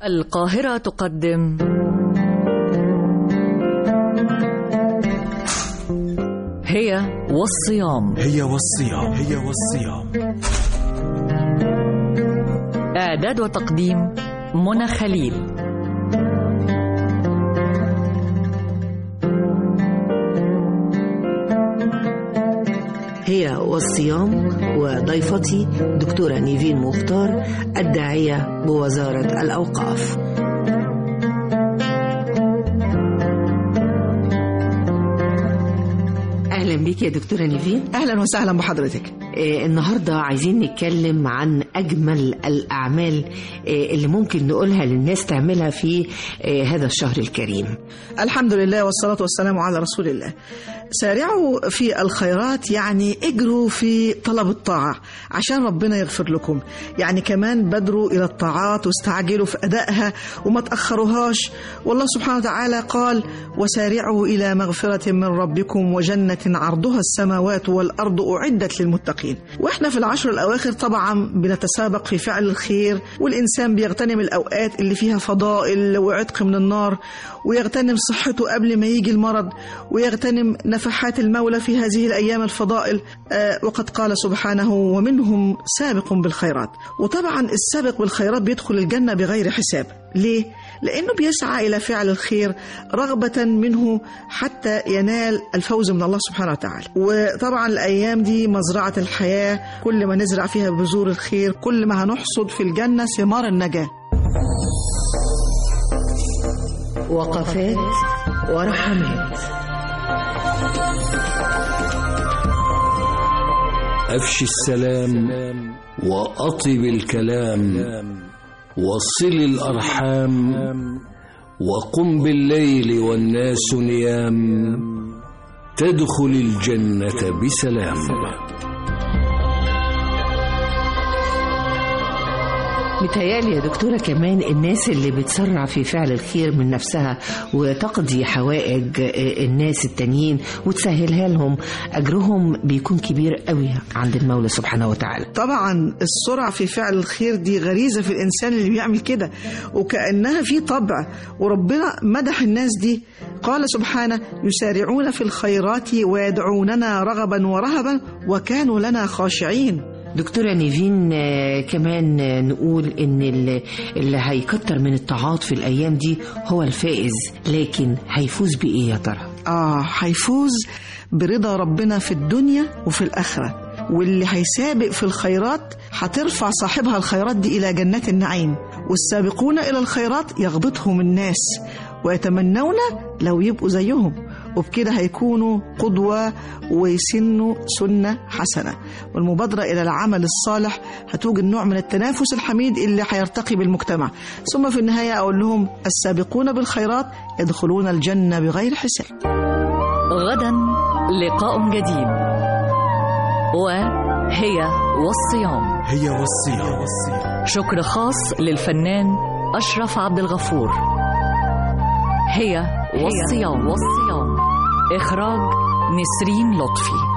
القاهرة تقدم هي والصيام هي والصيام هي والصيام إعداد وتقديم منى خليل هي والصيام وضيفتي دكتورة نيفين مختار الداعية بوزارة الأوقاف أهلا بك يا دكتورة نيفين اهلا وسهلا بحضرتك آه، النهاردة عايزين نتكلم عن أجمل الأعمال آه، اللي ممكن نقولها للناس تعملها في آه، هذا الشهر الكريم الحمد لله والصلاة والسلام على رسول الله سارعوا في الخيرات يعني اجروا في طلب الطاعة عشان ربنا يغفر لكم يعني كمان بدروا إلى الطاعات واستعجلوا في أدائها وما تأخروهاش والله سبحانه وتعالى قال وسارعوا إلى مغفرة من ربكم وجنة عرضها السماوات والأرض أعدت للمتقين وإحنا في العشر الأواخر طبعا بنتسابق في فعل الخير والإنسان بيغتنم الأوقات اللي فيها فضائل وعتق من النار ويغتنم صحته قبل ما يجي المرض ويغتنم نفحات المولى في هذه الأيام الفضائل آه وقد قال سبحانه ومنهم سابق بالخيرات وطبعا السابق بالخيرات بيدخل الجنة بغير حساب ليه؟ لأنه بيسعى إلى فعل الخير رغبة منه حتى ينال الفوز من الله سبحانه وتعالى وطبعا الأيام دي مزرعة الحياة كل ما نزرع فيها بذور الخير كل ما هنحصد في الجنة ثمار النجاة وقفات ورحمات أفش السلام وأطب الكلام وصل الأرحام وقم بالليل والناس نيام تدخل الجنة بسلام متهيألي يا دكتورة كمان الناس اللي بتسرع في فعل الخير من نفسها وتقضي حوائج الناس التانيين وتسهلها لهم أجرهم بيكون كبير قوي عند المولى سبحانه وتعالى طبعا السرعة في فعل الخير دي غريزة في الإنسان اللي بيعمل كده وكأنها في طبع وربنا مدح الناس دي قال سبحانه يسارعون في الخيرات ويدعوننا رغبا ورهبا وكانوا لنا خاشعين دكتورة نيفين آه، كمان آه، نقول إن ال- اللي هيكتر من الطاعات في الأيام دي هو الفائز لكن هيفوز بإيه يا ترى؟ آه هيفوز برضا ربنا في الدنيا وفي الآخرة واللي هيسابق في الخيرات هترفع صاحبها الخيرات دي إلى جنات النعيم والسابقون إلى الخيرات يغبطهم الناس ويتمنون لو يبقوا زيهم وبكده هيكونوا قدوة ويسنوا سنة حسنة والمبادرة إلى العمل الصالح هتوجد نوع من التنافس الحميد اللي هيرتقي بالمجتمع ثم في النهاية أقول لهم السابقون بالخيرات يدخلون الجنة بغير حساب غدا لقاء جديد وهي والصيام هي والصيام والصيام شكر خاص للفنان أشرف عبد الغفور هي والصيام والصيام إخراج نسرين لطفي